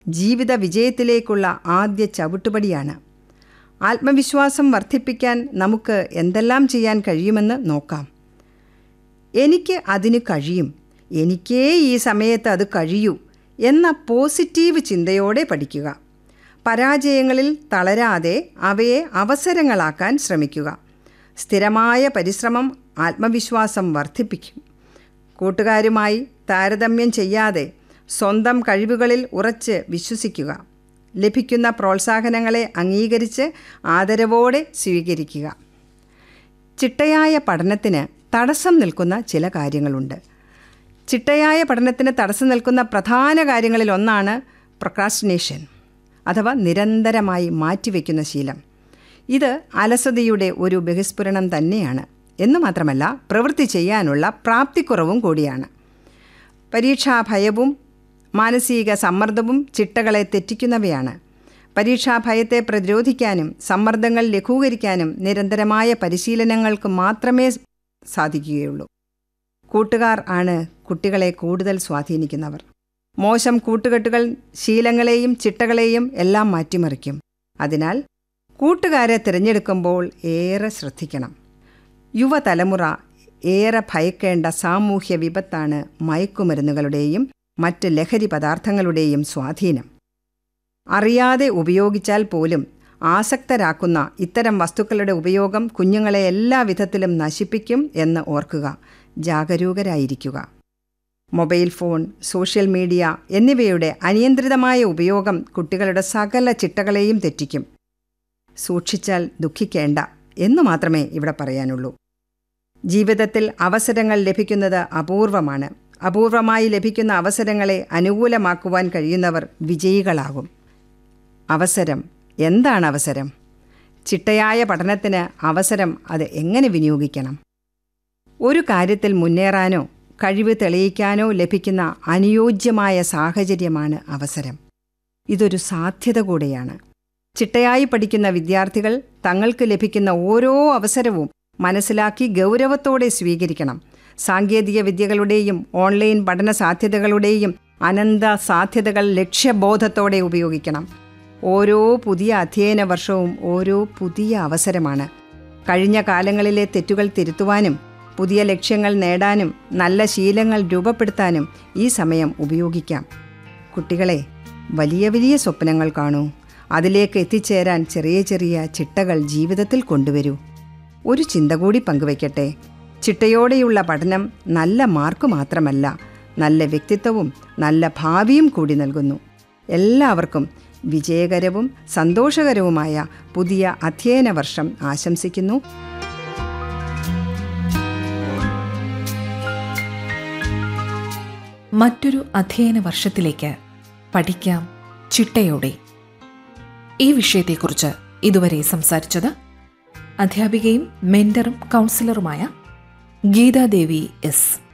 ജീവിത വിജയത്തിലേക്കുള്ള ആദ്യ ചവിട്ടുപടിയാണ് ആത്മവിശ്വാസം വർദ്ധിപ്പിക്കാൻ നമുക്ക് എന്തെല്ലാം ചെയ്യാൻ കഴിയുമെന്ന് നോക്കാം എനിക്ക് അതിന് കഴിയും എനിക്കേ ഈ സമയത്ത് അത് കഴിയൂ എന്ന പോസിറ്റീവ് ചിന്തയോടെ പഠിക്കുക പരാജയങ്ങളിൽ തളരാതെ അവയെ അവസരങ്ങളാക്കാൻ ശ്രമിക്കുക സ്ഥിരമായ പരിശ്രമം ആത്മവിശ്വാസം വർദ്ധിപ്പിക്കും കൂട്ടുകാരുമായി താരതമ്യം ചെയ്യാതെ സ്വന്തം കഴിവുകളിൽ ഉറച്ച് വിശ്വസിക്കുക ലഭിക്കുന്ന പ്രോത്സാഹനങ്ങളെ അംഗീകരിച്ച് ആദരവോടെ സ്വീകരിക്കുക ചിട്ടയായ പഠനത്തിന് തടസ്സം നിൽക്കുന്ന ചില കാര്യങ്ങളുണ്ട് ചിട്ടയായ പഠനത്തിന് തടസ്സം നിൽക്കുന്ന പ്രധാന കാര്യങ്ങളിൽ ഒന്നാണ് പ്രൊക്രാസ്റ്റിനേഷൻ അഥവാ നിരന്തരമായി മാറ്റിവെക്കുന്ന ശീലം ഇത് അലസതയുടെ ഒരു ബഹിസ്ഫുരണം തന്നെയാണ് എന്നു മാത്രമല്ല പ്രവൃത്തി ചെയ്യാനുള്ള പ്രാപ്തിക്കുറവും കൂടിയാണ് പരീക്ഷാഭയവും മാനസിക സമ്മർദ്ദവും ചിട്ടകളെ തെറ്റിക്കുന്നവയാണ് പരീക്ഷാഭയത്തെ പ്രതിരോധിക്കാനും സമ്മർദ്ദങ്ങൾ ലഘൂകരിക്കാനും നിരന്തരമായ പരിശീലനങ്ങൾക്ക് മാത്രമേ സാധിക്കുകയുള്ളൂ കൂട്ടുകാർ ആണ് കുട്ടികളെ കൂടുതൽ സ്വാധീനിക്കുന്നവർ മോശം കൂട്ടുകെട്ടുകൾ ശീലങ്ങളെയും ചിട്ടകളെയും എല്ലാം മാറ്റിമറിക്കും അതിനാൽ കൂട്ടുകാരെ തിരഞ്ഞെടുക്കുമ്പോൾ ഏറെ ശ്രദ്ധിക്കണം യുവതലമുറ ഏറെ ഭയക്കേണ്ട സാമൂഹ്യ വിപത്താണ് മയക്കുമരുന്നുകളുടെയും മറ്റ് ലഹരി പദാർത്ഥങ്ങളുടെയും സ്വാധീനം അറിയാതെ ഉപയോഗിച്ചാൽ പോലും ആസക്തരാക്കുന്ന ഇത്തരം വസ്തുക്കളുടെ ഉപയോഗം കുഞ്ഞുങ്ങളെ എല്ലാ വിധത്തിലും നശിപ്പിക്കും എന്ന് ഓർക്കുക ജാഗരൂകരായിരിക്കുക മൊബൈൽ ഫോൺ സോഷ്യൽ മീഡിയ എന്നിവയുടെ അനിയന്ത്രിതമായ ഉപയോഗം കുട്ടികളുടെ സകല ചിട്ടകളെയും തെറ്റിക്കും സൂക്ഷിച്ചാൽ ദുഃഖിക്കേണ്ട എന്നു മാത്രമേ ഇവിടെ പറയാനുള്ളൂ ജീവിതത്തിൽ അവസരങ്ങൾ ലഭിക്കുന്നത് അപൂർവമാണ് അപൂർവമായി ലഭിക്കുന്ന അവസരങ്ങളെ അനുകൂലമാക്കുവാൻ കഴിയുന്നവർ വിജയികളാകും അവസരം എന്താണ് അവസരം ചിട്ടയായ പഠനത്തിന് അവസരം അത് എങ്ങനെ വിനിയോഗിക്കണം ഒരു കാര്യത്തിൽ മുന്നേറാനോ കഴിവ് തെളിയിക്കാനോ ലഭിക്കുന്ന അനുയോജ്യമായ സാഹചര്യമാണ് അവസരം ഇതൊരു സാധ്യത കൂടെയാണ് ചിട്ടയായി പഠിക്കുന്ന വിദ്യാർത്ഥികൾ തങ്ങൾക്ക് ലഭിക്കുന്ന ഓരോ അവസരവും മനസ്സിലാക്കി ഗൗരവത്തോടെ സ്വീകരിക്കണം സാങ്കേതിക വിദ്യകളുടെയും ഓൺലൈൻ പഠന സാധ്യതകളുടെയും അനന്ത സാധ്യതകൾ ലക്ഷ്യബോധത്തോടെ ഉപയോഗിക്കണം ഓരോ പുതിയ അധ്യയന വർഷവും ഓരോ പുതിയ അവസരമാണ് കഴിഞ്ഞ കാലങ്ങളിലെ തെറ്റുകൾ തിരുത്തുവാനും പുതിയ ലക്ഷ്യങ്ങൾ നേടാനും നല്ല ശീലങ്ങൾ രൂപപ്പെടുത്താനും ഈ സമയം ഉപയോഗിക്കാം കുട്ടികളെ വലിയ വലിയ സ്വപ്നങ്ങൾ കാണൂ അതിലേക്ക് എത്തിച്ചേരാൻ ചെറിയ ചെറിയ ചിട്ടകൾ ജീവിതത്തിൽ കൊണ്ടുവരൂ ഒരു ചിന്ത കൂടി പങ്കുവയ്ക്കട്ടെ ചിട്ടയോടെയുള്ള പഠനം നല്ല മാർക്ക് മാത്രമല്ല നല്ല വ്യക്തിത്വവും നല്ല ഭാവിയും കൂടി നൽകുന്നു എല്ലാവർക്കും വിജയകരവും സന്തോഷകരവുമായ പുതിയ അധ്യയന വർഷം ആശംസിക്കുന്നു മറ്റൊരു അധ്യയന വർഷത്തിലേക്ക് പഠിക്കാം ചിട്ടയോടെ ഈ വിഷയത്തെക്കുറിച്ച് ഇതുവരെ സംസാരിച്ചത് അധ്യാപികയും മെന്ററും കൗൺസിലറുമായ ഗീതാദേവി എസ്